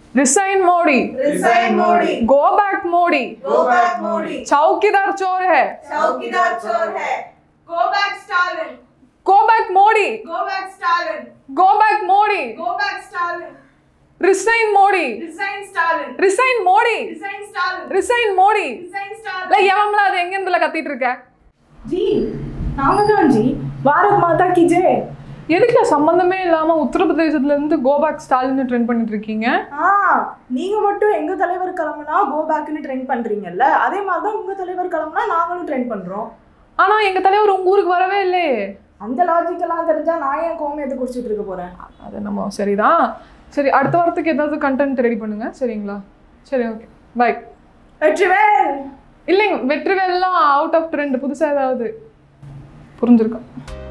Resign Modi resign Modi go back Modi go back Modi चौकीदार चोर है चौकीदार चोर है Go back, Stalin. Go back Modi Go back, Stalin. Go back Modi Go back, Stalin. Resign Modi Resign, Stalin. Resign Modi Resign, Stalin. Resign Modi Resign, Stalin. இல்ல எவன்ல அது எங்க இருந்துல கத்திட்டு இருக்க ஜி நாம தான் ஜி பாரத் மாதா கி ஜெய் எதுக்குல சம்பந்தமே இல்லாம உத்தரப்பிரதேசத்துல இருந்து கோபேக் ஸ்டாலின் ட்ரெண்ட் பண்ணிட்டு இருக்கீங்க ஆ நீங்க மட்டும் எங்க தலைவர் கிளம்புனா கோ பேக்னு ட்ரெண்ட் பண்றீங்கல்ல அதே மாதிரி தான் உங்க தலைவர் கிளம்புனா நாங்களும் ட்ரெண்ட் பண்றோம் ஆனா எங்க தலைவர் உங்க ஊருக்கு வரவே இல்லையே அந்த லாஜிக் எல்லாம் தெரிஞ்சா நான் ஏன் கோமயத்தை குடிச்சிட்டு இருக்க போறேன் அது நம்ம சரிதான் சரி அடுத்த வாரத்துக்கு ஏதாவது கண்டென்ட் ரெடி பண்ணுங்க சரிங்களா சரி ஓகே பை வெற்றிவேல் இல்லைங்க வெற்றிவேல்லாம் அவுட் ஆஃப் ட்ரெண்ட் புதுசா ஏதாவது புரிஞ்சிருக்கும்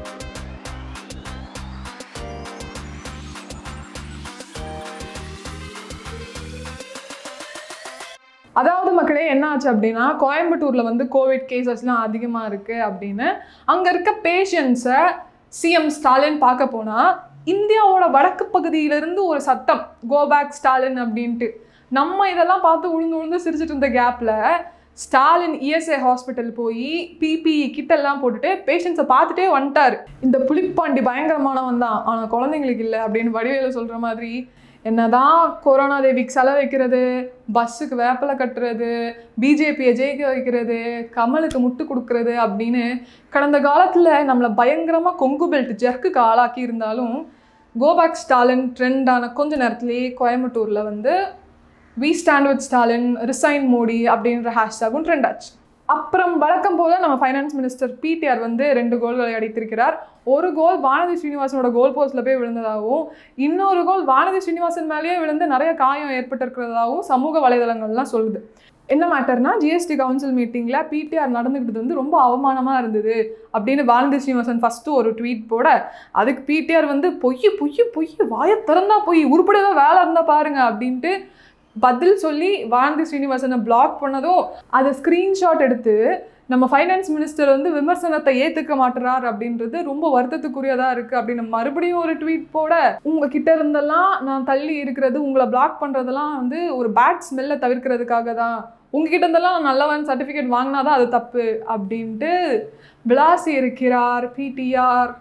அதாவது மக்களே என்ன ஆச்சு அப்படின்னா கோயம்புத்தூர்ல வந்து கோவிட் கேசஸ்லாம் அதிகமாக இருக்கு அப்படின்னு அங்க இருக்க பேஷண்ட்ஸை சிஎம் ஸ்டாலின் பார்க்க போனா இந்தியாவோட வடக்கு பகுதியிலிருந்து ஒரு சத்தம் கோபேக் ஸ்டாலின் அப்படின்ட்டு நம்ம இதெல்லாம் பார்த்து உழுந்து உழுந்து சிரிச்சிட்டு இருந்த கேப்ல ஸ்டாலின் இஎஸ்ஐ ஹாஸ்பிட்டல் போய் பிபிஇ கிட்டெல்லாம் போட்டுட்டு பேஷண்ட்ஸை பார்த்துட்டே வந்துட்டார் இந்த புலிப்பாண்டி பயங்கரமானவன் தான் ஆனால் குழந்தைங்களுக்கு இல்லை அப்படின்னு வடிவேலு சொல்கிற மாதிரி என்னதான் கொரோனா தேவிக்கு செலவு வைக்கிறது பஸ்ஸுக்கு வேப்பலை கட்டுறது பிஜேபியை ஜெயிக்க வைக்கிறது கமலுக்கு முட்டு கொடுக்கறது அப்படின்னு கடந்த காலத்தில் நம்மளை பயங்கரமாக கொங்கு பெல்ட் ஜர்க்குக்கு ஆளாக்கி இருந்தாலும் கோபேக் ஸ்டாலின் ட்ரெண்டான கொஞ்ச நேரத்திலேயே கோயம்புத்தூரில் வந்து we stand with Stalin resign Modi அப்படின்ற ஹேஷ்டாகும் ட்ரெண்ட் ஆச்சு அப்புறம் வழக்கம் போல நம்ம ஃபைனான்ஸ் மினிஸ்டர் பிடிஆர் வந்து ரெண்டு கோல்களை அடித்திருக்கிறார் ஒரு கோல் வானதி ஸ்ரீனிவாசனோட கோல் போஸ்ட்ல போய் விழுந்ததாகவும் இன்னொரு கோல் வானதி ஸ்ரீனிவாசன் மேலேயே விழுந்து நிறைய காயம் ஏற்பட்டிருக்கிறதாகவும் சமூக வலைதளங்கள்லாம் சொல்லுது என்ன மேட்டர்னா ஜிஎஸ்டி கவுன்சில் மீட்டிங்கில் பிடிஆர் நடந்துக்கிட்டது வந்து ரொம்ப அவமானமாக இருந்தது அப்படின்னு வானதி ஸ்ரீனிவாசன் ஃபஸ்ட்டு ஒரு ட்வீட் போட அதுக்கு பிடிஆர் வந்து பொய் பொய் பொய் வாயை திறந்தா பொய் உருப்படியாக வேலை இருந்தால் பாருங்க அப்படின்ட்டு பதில் சொல்லி வானதி ஸ்ரீனிவாசனை பிளாக் பண்ணதும் அதை ஸ்க்ரீன்ஷாட் எடுத்து நம்ம ஃபைனான்ஸ் மினிஸ்டர் வந்து விமர்சனத்தை ஏற்றுக்க மாட்டுறார் அப்படின்றது ரொம்ப வருத்தத்துக்குரியதாக இருக்குது அப்படின்னு மறுபடியும் ஒரு ட்வீட் போட உங்ககிட்ட இருந்தெல்லாம் நான் தள்ளி இருக்கிறது உங்களை பிளாக் பண்ணுறதெல்லாம் வந்து ஒரு பேட் ஸ்மெல்லை தவிர்க்கிறதுக்காக தான் உங்ககிட்ட இருந்தெல்லாம் நான் நல்லவன் சர்டிஃபிகேட் வாங்கினா தான் அது தப்பு அப்படின்ட்டு விளாசி இருக்கிறார் பிடிஆர்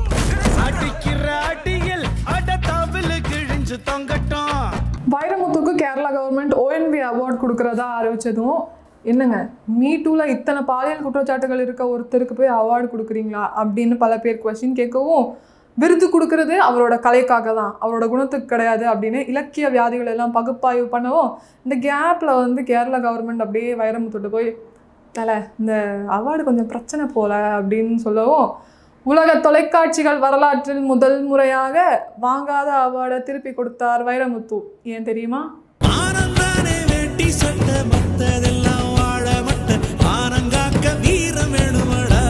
அடிக்கிற அடியில் அட தவிழு கிழிஞ்சு தொங்கட்டும் வைரமுத்துக்கு கேரளா கவர்மெண்ட் ஓஎன்பி அவார்ட் கொடுக்குறதா அறிவிச்சதும் என்னங்க மீ டூவில் இத்தனை பாலியல் குற்றச்சாட்டுகள் இருக்க ஒருத்தருக்கு போய் அவார்டு கொடுக்குறீங்களா அப்படின்னு பல பேர் கொஸ்டின் கேட்கவும் விருது கொடுக்கறது அவரோட கலைக்காக தான் அவரோட குணத்துக்கு கிடையாது அப்படின்னு இலக்கிய வியாதிகள் எல்லாம் பகுப்பாய்வு பண்ணவும் இந்த கேப்பில் வந்து கேரளா கவர்மெண்ட் அப்படியே வைரமுத்துட்டு போய் தலை இந்த அவார்டு கொஞ்சம் பிரச்சனை போல அப்படின்னு சொல்லவும் உலக தொலைக்காட்சிகள் வரலாற்றில் முதல் முறையாக வாங்காத அவார்டை திருப்பி கொடுத்தார் வைரமுத்து ஏன் தெரியுமா ஆனந்தானே வேட்டி சட்ட மத்ததெல்லாம் வாழ மட்ட ஆனங்காக்க வீரம் வேணுமடா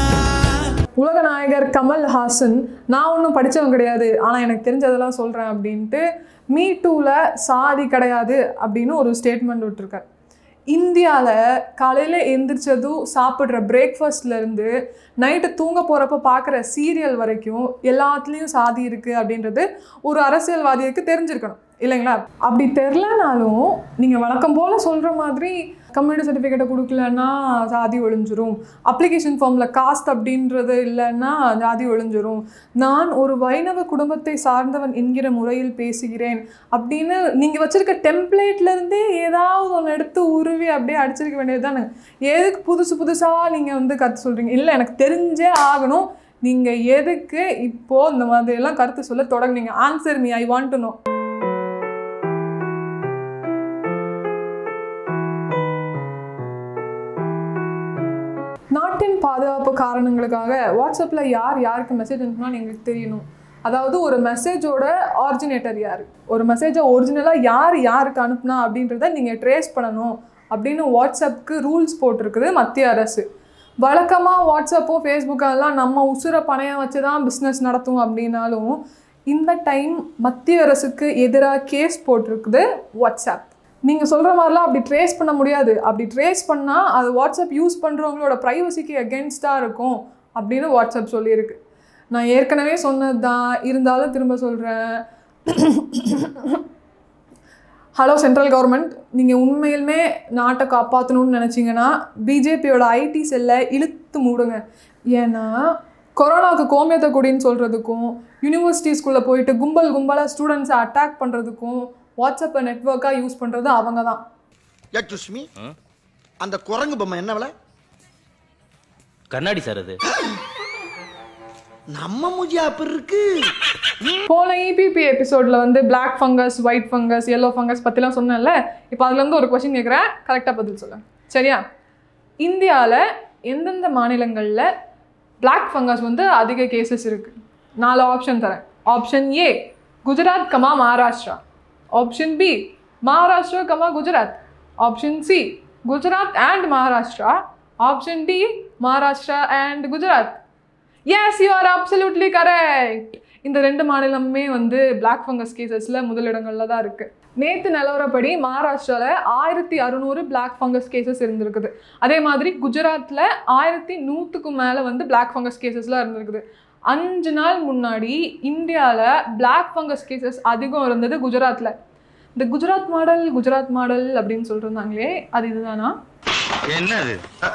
உலக நாயகர் கமல் ஹாசன் நான் ஒன்றும் படித்தவன் கிடையாது ஆனால் எனக்கு தெரிஞ்சதெல்லாம் சொல்கிறேன் அப்படின்ட்டு மீ டூவில் சாதி கிடையாது அப்படின்னு ஒரு ஸ்டேட்மெண்ட் விட்டுருக்கார் இந்தியாவில் காலையில் எந்திரிச்சதும் சாப்பிட்ற பிரேக்ஃபாஸ்ட்லேருந்து நைட்டு தூங்க போகிறப்ப பார்க்குற சீரியல் வரைக்கும் எல்லாத்துலேயும் சாதி இருக்குது அப்படின்றது ஒரு அரசியல்வாதிக்கு தெரிஞ்சிருக்கணும் இல்லைங்களா அப்படி தெரிலனாலும் நீங்கள் வழக்கம் போல் சொல்கிற மாதிரி கம்யூனிட்டி சர்டிஃபிகேட்டை கொடுக்கலன்னா ஜாதி ஒழிஞ்சிரும் அப்ளிகேஷன் ஃபார்மில் காஸ்ட் அப்படின்றது இல்லைன்னா ஜாதி ஒழிஞ்சிரும் நான் ஒரு வைணவ குடும்பத்தை சார்ந்தவன் என்கிற முறையில் பேசுகிறேன் அப்படின்னு நீங்கள் வச்சுருக்க டெம்ப்ளேட்லேருந்தே ஏதாவது ஒன்று எடுத்து உருவி அப்படியே அடிச்சிருக்க வேண்டியது தானே எதுக்கு புதுசு புதுசாக நீங்கள் வந்து கற்று சொல்கிறீங்க இல்லை எனக்கு தெரிஞ்சே ஆகணும் நீங்கள் எதுக்கு இப்போது இந்த மாதிரியெல்லாம் கருத்து சொல்ல தொடங்குனீங்க answer me I want to know நாட்டின் பாதுகாப்பு காரணங்களுக்காக வாட்ஸ்அப்பில் யார் யாருக்கு மெசேஜ் அனுப்புனான்னு எங்களுக்கு தெரியணும் அதாவது ஒரு மெசேஜோட ஆரிஜினேட்டர் யார் ஒரு மெசேஜை ஒரிஜினலாக யார் யாருக்கு அனுப்புனா அப்படின்றத நீங்கள் ட்ரேஸ் பண்ணணும் அப்படின்னு வாட்ஸ்அப்புக்கு ரூல்ஸ் போட்டிருக்குது மத்திய அரசு வழக்கமாக வாட்ஸ்அப்போ ஃபேஸ்புக்கோ எல்லாம் நம்ம உசுரை பணையம் வச்சு தான் பிஸ்னஸ் நடத்தும் அப்படின்னாலும் இந்த டைம் மத்திய அரசுக்கு எதிராக கேஸ் போட்டிருக்குது வாட்ஸ்அப் நீங்கள் சொல்கிற மாதிரிலாம் அப்படி ட்ரேஸ் பண்ண முடியாது அப்படி ட்ரேஸ் பண்ணால் அது வாட்ஸ்அப் யூஸ் பண்ணுறவங்களோட ப்ரைவசிக்கு அகென்ஸ்டாக இருக்கும் அப்படின்னு வாட்ஸ்அப் சொல்லியிருக்கு நான் ஏற்கனவே சொன்னது தான் இருந்தாலும் திரும்ப சொல்கிறேன் ஹலோ சென்ட்ரல் கவர்மெண்ட் நீங்கள் உண்மையிலுமே நாட்டை காப்பாற்றணும்னு நினச்சிங்கன்னா பிஜேபியோட ஐடி செல்லை இழுத்து மூடுங்க ஏன்னா கொரோனாவுக்கு கோமியத்தை கொடின்னு சொல்கிறதுக்கும் யூனிவர்சிட்டிஸ்குள்ளே போயிட்டு கும்பல் கும்பலாக ஸ்டூடெண்ட்ஸை அட்டாக் பண்ணுறதுக்கும் வாட்ஸ்அப்பை நெட்ஒர்க்காக யூஸ் பண்ணுறது அவங்க தான் யக்ஷுஷ்மி அந்த குரங்கு பொம்மை என்ன விலை கண்ணாடி சார் அது நம்ம மூஜியா அப்படி இருக்கு போன இபிபி எபிசோடில் வந்து Black fungus white fungus yellow fungus பற்றிலாம் சொன்னேன்ல இப்போ அதுலேருந்து ஒரு கொஷின் கேட்குறேன் கரெக்டாக பதில் சொல்ல சரியா இந்தியாவில் எந்தெந்த மாநிலங்களில் Black ஃபங்கஸ் வந்து அதிக கேசஸ் இருக்குது நாலு ஆப்ஷன் தரேன் option A Gujarat comma Maharashtra option B Maharashtra comma Gujarat option C Gujarat and Maharashtra option D Maharashtra and Gujarat yes you are absolutely correct இந்த ரெண்டு மாநிலமுமே வந்து பிளாக் ஃபங்கஸ் கேசஸில் முதலிடங்களில் தான் இருக்குது நேற்று நிலவரப்படி மகாராஷ்டிராவில் ஆயிரத்தி அறுநூறு பிளாக் ஃபங்கஸ் கேசஸ் இருந்திருக்குது அதே மாதிரி குஜராத்தில் ஆயிரத்தி நூற்றுக்கும் மேலே வந்து பிளாக் ஃபங்கஸ் கேசஸ்லாம் இருந்திருக்குது அஞ்சு நாள் முன்னாடி இந்தியாவில் பிளாக் ஃபங்கஸ் கேசஸ் அதிகம் இருந்தது குஜராத்தில் இந்த குஜராத் மாடல் குஜராத் மாடல் அப்படின்னு சொல்லிருந்தாங்களே அது இதுதானா என்னது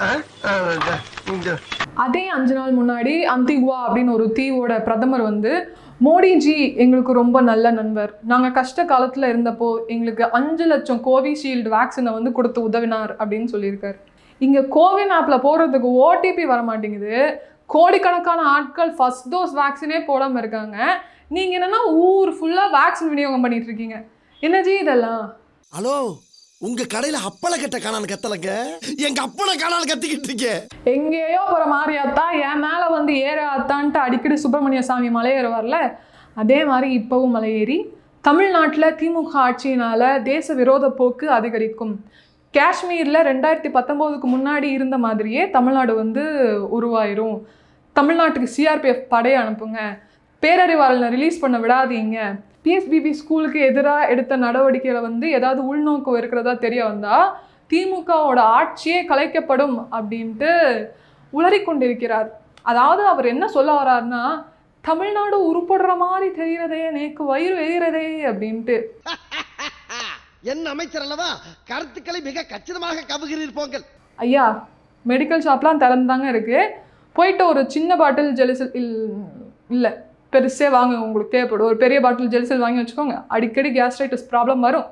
அதே அஞ்சு நாள் முன்னாடி அந்திகுவா அப்படின்னு ஒரு தீவோட பிரதமர் வந்து மோடிஜி எங்களுக்கு ரொம்ப நல்ல நண்பர் நாங்கள் கஷ்ட காலத்தில் இருந்தப்போ எங்களுக்கு அஞ்சு லட்சம் கோவிஷீல்டு வேக்சினை வந்து கொடுத்து உதவினார் அப்படின்னு சொல்லியிருக்காரு இங்கே கோவின் ஆப்பில் போடுறதுக்கு ஓடிபி வர மாட்டேங்குது கோடிக்கணக்கான ஆட்கள் ஃபர்ஸ்ட் டோஸ் வேக்சினே போடாமல் இருக்காங்க நீங்கள் என்னன்னா ஊர் ஃபுல்லாக வேக்சின் விநியோகம் பண்ணிட்டு இருக்கீங்க என்ன ஜி இதெல்லாம் ஹலோ உங்க கடையில அப்பள கட்ட காணான்னு கத்தலங்க எங்க அப்பள காணான்னு கத்திக்கிட்டு இருக்கேன் எங்கேயோ போகிற மாரியாத்தா என் மேலே வந்து ஏற ஆத்தான்ட்டு அடிக்கடி சுப்பிரமணிய சாமி மலையேறுவார்ல அதே மாதிரி இப்போவும் மலையேறி தமிழ்நாட்டில் திமுக ஆட்சியினால் தேச விரோத போக்கு அதிகரிக்கும் காஷ்மீரில் ரெண்டாயிரத்தி பத்தொம்போதுக்கு முன்னாடி இருந்த மாதிரியே தமிழ்நாடு வந்து உருவாயிரும் தமிழ்நாட்டுக்கு சிஆர்பிஎஃப் படையை அனுப்புங்க பேரறிவாளனை ரிலீஸ் பண்ண விடாதீங்க பிஎஸ்பிபி ஸ்கூலுக்கு எதிராக எடுத்த நடவடிக்கையில் வந்து ஏதாவது உள்நோக்கம் இருக்கிறதா தெரிய வந்தால் திமுகவோட ஆட்சியே கலைக்கப்படும் அப்படின்ட்டு உளறிக் கொண்டிருக்கிறார் அதாவது அவர் என்ன சொல்ல வர்றாருன்னா தமிழ்நாடு உருப்படுற மாதிரி தெரிகிறதே நேக்கு வயிறு எகிறதே அப்படின்ட்டு என் அமைச்சர் அல்லவா கருத்துக்களை மிக கச்சிதமாக கவுகிறீர் போங்கள் ஐயா மெடிக்கல் ஷாப்லாம் திறந்தாங்க இருக்கு போயிட்டு ஒரு சின்ன பாட்டில் ஜெலிசல் இல் இல்லை பெருசே வாங்க உங்களுக்கு தேவைப்படும் ஒரு பெரிய பாட்டில் ஜெலிசல் வாங்கி வச்சுக்கோங்க அடிக்கடி கேஸ்ட்ரைட்டிஸ் ப்ராப்ளம் வரும்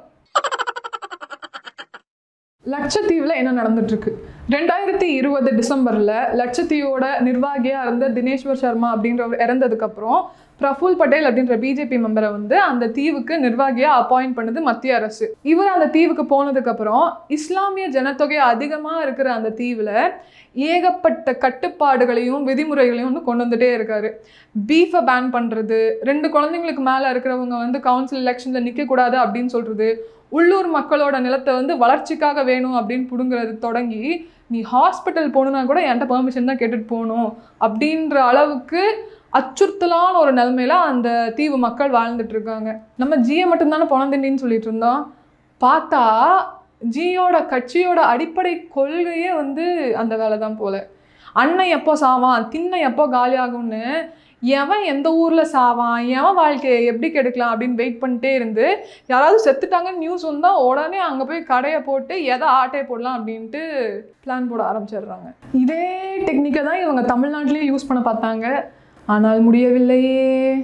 லட்சத்தீவில் என்ன நடந்துட்டு இருக்கு ரெண்டாயிரத்தி இருபது டிசம்பரில் லட்சத்தீவோட நிர்வாகியாக இருந்த தினேஸ்வர் சர்மா அப்படின்றவர் இறந்ததுக்கப்புறம் பிரஃபுல் பட்டேல் அப்படின்ற பிஜேபி மெம்பரை வந்து அந்த தீவுக்கு நிர்வாகியாக அப்பாயிண்ட் பண்ணுது மத்திய அரசு இவர் அந்த தீவுக்கு போனதுக்கப்புறம் இஸ்லாமிய ஜனத்தொகை அதிகமாக இருக்கிற அந்த தீவில் ஏகப்பட்ட கட்டுப்பாடுகளையும் விதிமுறைகளையும் வந்து கொண்டு வந்துட்டே இருக்காரு பீஃபை பேன் பண்ணுறது ரெண்டு குழந்தைங்களுக்கு மேலே இருக்கிறவங்க வந்து கவுன்சில் எலெக்ஷனில் நிற்கக்கூடாது அப்படின்னு சொல்கிறது உள்ளூர் மக்களோட நிலத்தை வந்து வளர்ச்சிக்காக வேணும் அப்படின்னு பிடுங்கிறது தொடங்கி நீ ஹாஸ்பிட்டல் போகணுன்னா கூட என்கிட்ட பெர்மிஷன் தான் கேட்டுட்டு போகணும் அப்படின்ற அளவுக்கு அச்சுறுத்தலான ஒரு நிலைமையில அந்த தீவு மக்கள் வாழ்ந்துட்டு இருக்காங்க நம்ம ஜியை மட்டும்தானே பொணந்திண்டின்னு சொல்லிட்டு இருந்தோம் பார்த்தா ஜியோட கட்சியோட அடிப்படை கொள்கையே வந்து அந்த வேலை தான் போல அண்ணன் எப்போ சாவான் திண்ணை எப்போ காலியாகும்னு எவன் எந்த ஊரில் சாவான் எவன் வாழ்க்கையை எப்படி கெடுக்கலாம் அப்படின்னு வெயிட் பண்ணிட்டே இருந்து யாராவது செத்துட்டாங்கன்னு நியூஸ் வந்தால் உடனே அங்கே போய் கடையை போட்டு எதை ஆட்டையை போடலாம் அப்படின்ட்டு பிளான் போட ஆரம்பிச்சிடுறாங்க இதே டெக்னிக்கை தான் இவங்க தமிழ்நாட்டிலேயே யூஸ் பண்ண பார்த்தாங்க ஆனால் முடியவில்லையே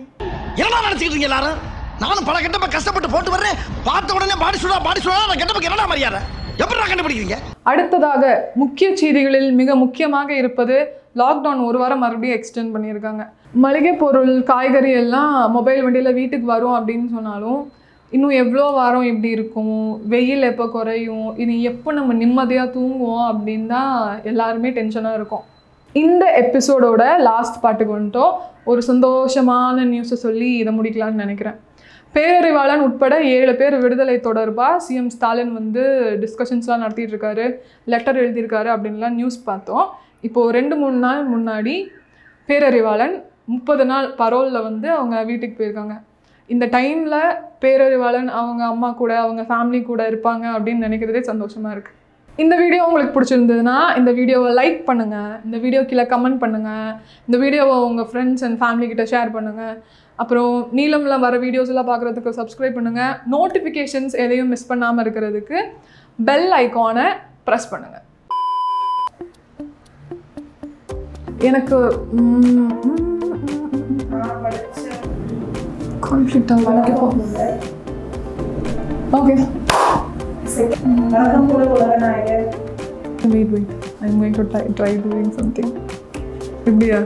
என்ன நினைச்சுக்கிட்டு இருக்கீங்க எல்லாரும் நானும் பல கெட்டப்ப கஷ்டப்பட்டு போட்டு வர்றேன் பார்த்த உடனே பாடி சுடா பாடி சுடா நான் கெட்டப்புக்கு என்னடா மரியாதை எப்படி கண்டுபிடிக்கிறீங்க அடுத்ததாக முக்கிய செய்திகளில் மிக முக்கியமாக இருப்பது லாக்டவுன் ஒரு வாரம் மறுபடியும் எக்ஸ்டெண்ட் பண்ணியிருக்காங்க மளிகை பொருள் காய்கறி எல்லாம் மொபைல் வண்டியில் வீட்டுக்கு வரும் அப்படின்னு சொன்னாலும் இன்னும் எவ்வளோ வாரம் இப்படி இருக்கும் வெயில் எப்போ குறையும் இனி எப்போ நம்ம நிம்மதியாக தூங்குவோம் அப்படின்னு தான் எல்லாருமே டென்ஷனாக இருக்கும் இந்த எபிசோடோட லாஸ்ட் பாட்டுக்கு வந்துட்டோம் ஒரு சந்தோஷமான நியூஸை சொல்லி இதை முடிக்கலாம்னு நினைக்கிறேன் பேரறிவாளன் உட்பட ஏழு பேர் விடுதலை தொடர்பாக சிஎம் ஸ்டாலின் வந்து டிஸ்கஷன்ஸ்லாம் நடத்திட்டு இருக்காரு லெட்டர் எழுதியிருக்காரு அப்படின்லாம் நியூஸ் பார்த்தோம் இப்போது ரெண்டு மூணு நாள் முன்னாடி பேரறிவாளன் முப்பது நாள் பரோலில் வந்து அவங்க வீட்டுக்கு போயிருக்காங்க இந்த டைமில் பேரறிவாளன் அவங்க அம்மா கூட அவங்க ஃபேமிலி கூட இருப்பாங்க அப்படின்னு நினைக்கிறதே சந்தோஷமாக இருக்குது இந்த வீடியோ உங்களுக்கு பிடிச்சிருந்ததுன்னா இந்த வீடியோவை லைக் பண்ணுங்கள் இந்த வீடியோ கீழே கமெண்ட் பண்ணுங்கள் இந்த வீடியோவை உங்கள் ஃப்ரெண்ட்ஸ் அண்ட் ஃபேமிலி கிட்ட ஷேர் பண்ணுங்கள் அப்புறம் நீளம்ல வர வீடியோஸ் எல்லாம் பார்க்குறதுக்கு சப்ஸ்கிரைப் பண்ணுங்கள் நோட்டிஃபிகேஷன்ஸ் எதையும் மிஸ் பண்ணாமல் இருக்கிறதுக்கு பெல் ஐகானை ப்ரெஸ் பண்ணுங்கள் எனக்கு கான்ஃப்ளிக்ட் ஆகும் ஓகே வணக்கம் கூட உலகநாயகர் wait wait I am going to try try doing something இப்படியா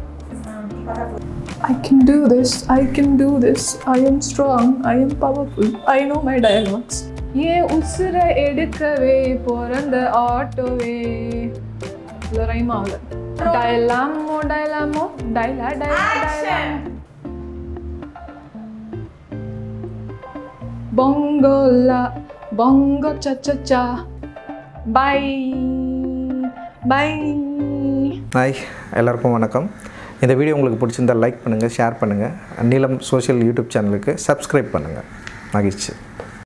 I can do this, I can do this, I am strong, I am powerful, I know my dialogues. ஏன் உசுரை எடுக்கவே பிறந்த ஆட்டோவே இது ரைம் ஆகல டயலாமோ டயலாமோ டைலா டைலா டைலாம் பொங்கோலா பொங்கோ சச்சா பை பை ஹாய் எல்லாருக்கும் வணக்கம் இந்த வீடியோ உங்களுக்கு பிடிச்சிருந்தால் லைக் பண்ணுங்கள் ஷேர் பண்ணுங்கள் நீலம் சோஷியல் யூடியூப் சேனலுக்கு சப்ஸ்கிரைப் பண்ணுங்கள் மகிழ்ச்சி